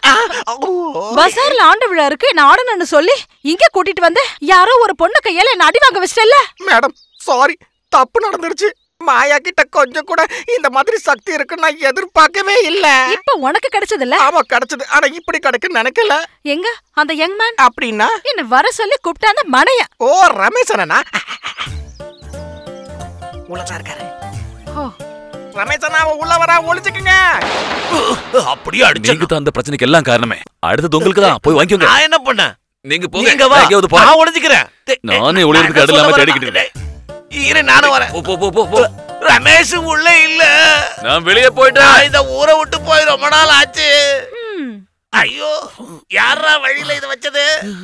பசார்ல ஆண்டு விழா இருக்கு நான் ஆடணும்னு சொல்லி இங்க கூட்டிட்டு வந்து யாரோ ஒரு பொண்ணு கையால என்ன அடி வாங்க வச்சிட்டல மேடம் சாரி தப்பு நடந்துருச்சு மாயா கிட்ட கொஞ்சம் கூட இந்த மாதிரி சக்தி இருக்குன்னு நான் எதிர்பார்க்கவே இல்ல இப்ப உனக்கு கிடைச்சதுல்ல ஆமா கிடைச்சது ஆனா இப்படி கிடைக்குன்னு நினைக்கல எங்க அந்த யங் மேன் அப்படின்னா என்ன வர சொல்லி கூப்பிட்டான மனைய ஓ ரமேஷ் அண்ணா உள்ளதா இருக்காரு ஓ ரமேஷ் அண்ணா உள்ள வரா ஒளிச்சுக்குங்க அப்படியே அடிச்சு நீங்க தான் அந்த பிரச்சனைக்கு எல்லாம் காரணமே அடுத்தது உங்களுக்கு தான் போய் வாங்கிக்கோங்க நான் என்ன பண்ணேன் நீங்க போங்க நீங்க வா நான் எங்கேயாவது போறேன். நான் ஒளிஞ்சுக்கிறேன் டேய், நானே ஒளியறதுக்கு இடம் இல்லாம தேடிக்கிட்டு இருக்கேன். இரு நானும் வரேன் போ, போ, போ, போ, போ. ரமேஷ் உள்ள இல்ல நான் வெளியே போயிட்டேன் நான் இந்த ஊரை விட்டு போய் ரொம்ப நாள் ஆச்சு ம். ஐயோ யாரா வழியில இது வச்சது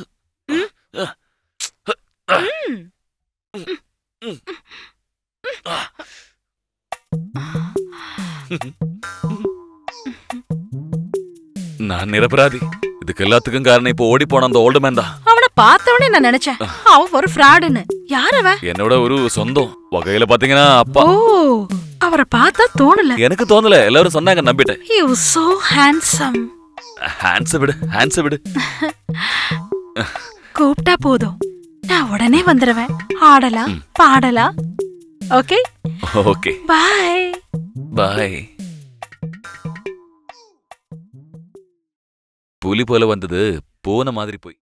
நான் நிரபராதி இதுக்கு எல்லாத்துக்கும் காரணம் இப்போ ஓடி போன அந்த ஓல்டு மேன் தான் அவனை பார்த்தவனே நான் நினைச்சேன் அவன் ஒரு ஃப்ராடுன்னு யார் அவன் என்னோட ஒரு சொந்தம் வகையில பாத்தீங்கன்னா அப்பா ஓ அவரை பார்த்தா தோணல எனக்கு தோணல எல்லாரும் சொன்னாங்க நம்பிட்டேன் யூ சோ ஹேண்ட்ஸம் ஹேண்ட்ஸ் விடு ஹேண்ட்ஸ் விடு கூப்பிட்டா போதும் நான் உடனே வந்துடுவேன் ஆடலாம் பாடலாம் ஓகே ஓகே பாய் பாய் புலி போல வந்தது போன மாதிரி போய்